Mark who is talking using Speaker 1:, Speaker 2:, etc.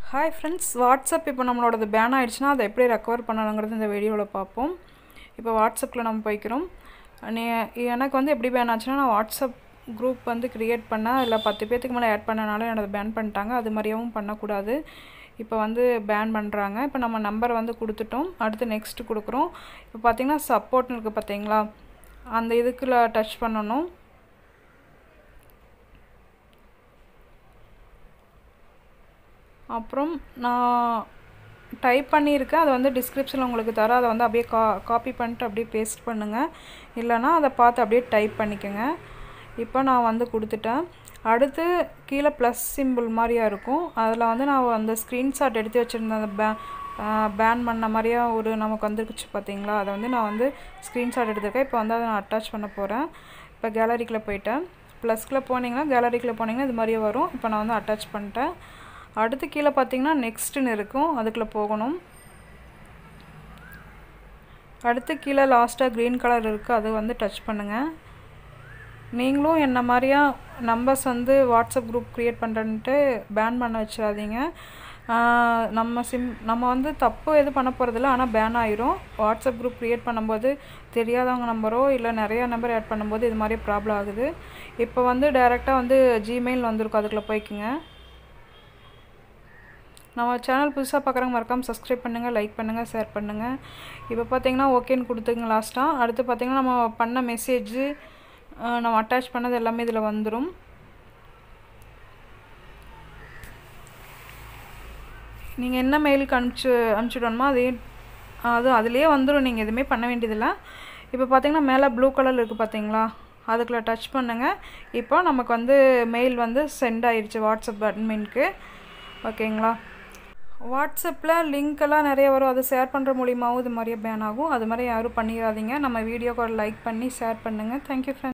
Speaker 1: hi friends WhatsApp இப்போ நம்மளோடது pan ஆயிடுச்சுன்னா அதை எப்படி ரெக்கவர் பண்ணணுங்கிறது இந்த வீடியோவில் பார்ப்போம் இப்போ வாட்ஸ்அப்பில் நம்ம போய்க்கிறோம் நீ எனக்கு வந்து எப்படி பேன் ஆச்சுன்னா நான் வாட்ஸ்அப் குரூப் வந்து க்ரியேட் பண்ணேன் இல்லை பத்து பேர்த்துக்கு மேலே ஆட் பண்ணனால என்னோட பேன் பண்ணிட்டாங்க அது மாதிரியாவும் பண்ணக்கூடாது இப்போ வந்து பேன் பண்ணுறாங்க இப்போ நம்ம நம்பர் வந்து கொடுத்துட்டோம் அடுத்து நெக்ஸ்ட்டு கொடுக்குறோம் இப்போ பார்த்தீங்கன்னா சப்போர்ட்னு இருக்குது பார்த்தீங்களா அந்த இதுக்குள்ள டச் பண்ணணும் அப்புறம் நான் டைப் பண்ணியிருக்கேன் அதை வந்து டிஸ்கிரிப்ஷனில் உங்களுக்கு தரேன் அதை வந்து அப்படியே கா காப்பி பண்ணிட்டு அப்படியே பேஸ்ட் பண்ணுங்கள் இல்லைனா அதை பார்த்து அப்படியே டைப் பண்ணிக்கோங்க இப்போ நான் வந்து கொடுத்துட்டேன் அடுத்து கீழே ப்ளஸ் சிம்பிள் மாதிரியா இருக்கும் அதில் வந்து நான் அந்த ஸ்க்ரீன்ஷாட் எடுத்து வச்சுருந்தேன் அந்த பே பேன் பண்ண மாதிரியா ஒரு நமக்கு வந்துருக்குச்சு பார்த்தீங்களா அதை வந்து நான் வந்து ஸ்க்ரீன்ஷாட் எடுத்திருக்கேன் இப்போ வந்து அதை நான் அட்டாச் பண்ண போகிறேன் இப்போ கேலரிக்குள்ளே போயிட்டேன் ப்ளஸ்க்குள்ளே போனீங்கன்னா கேலரிக்குள்ளே போனீங்கன்னா இது மாதிரியே வரும் இப்போ நான் வந்து அட்டாச் பண்ணிட்டேன் அடுத்து கீழே பார்த்தீங்கன்னா நெக்ஸ்ட்டுன்னு இருக்கும் அதுக்குள்ளே போகணும் அடுத்து கீழே லாஸ்ட்டாக க்ரீன் கலர் இருக்குது அது வந்து டச் பண்ணுங்கள் நீங்களும் என்ன மாதிரியா நம்பர்ஸ் வந்து வாட்ஸ்அப் குரூப் க்ரியேட் பண்ணுறன்ட்டு பேன் பண்ண வச்சிடாதீங்க நம்ம சிம் நம்ம வந்து தப்பு எதுவும் பண்ண போகிறதில்ல ஆனால் பேன் ஆயிரும் வாட்ஸ்அப் குரூப் க்ரியேட் பண்ணும்போது தெரியாதவங்க நம்பரோ இல்லை நிறையா நம்பர் ஆட் பண்ணும்போது இது மாதிரி ப்ராப்ளம் ஆகுது இப்போ வந்து டைரெக்டாக வந்து ஜிமெயில் வந்திருக்கும் அதுக்குள்ளே போய்க்குங்க நம்ம சேனல் புதுசாக பார்க்குறவங்க மறக்காமல் சப்ஸ்கிரைப் பண்ணுங்கள் லைக் பண்ணுங்கள் ஷேர் பண்ணுங்கள் இப்போ பார்த்தீங்கன்னா ஓகேன்னு கொடுத்துங்க லாஸ்ட்டாக அடுத்து பார்த்திங்கன்னா நம்ம பண்ண மெசேஜு நம்ம அட்டாச் பண்ணது எல்லாமே இதில் வந்துடும் நீங்கள் என்ன மெயிலுக்கு அனுப்பிச்சு அனுப்பிச்சுடணுமோ அதே அது அதுலேயே வந்துடும் நீங்கள் எதுவுமே பண்ண வேண்டியதில்லை இப்போ பார்த்தீங்கன்னா மேலே ப்ளூ கலரில் இருக்குது பார்த்தீங்களா அதுக்குள்ளே டச் பண்ணுங்கள் இப்போ நமக்கு வந்து மெயில் வந்து சென்ட் ஆயிடுச்சு வாட்ஸ்அப் அட்மின்க்கு ஓகேங்களா வாட்ஸ்அப்பில் லிங்க்கெல்லாம் நிறைய வரும் அதை ஷேர் பண்ணுற மூலியமாகவும் இது மாதிரியே பேன் ஆகும் அது மாதிரி யாரும் பண்ணிடாதீங்க நம்ம வீடியோக்கு ஒரு லைக் பண்ணி ஷேர் பண்ணுங்கள் தேங்க்யூ ஃப்ரெண்ட்ஸ்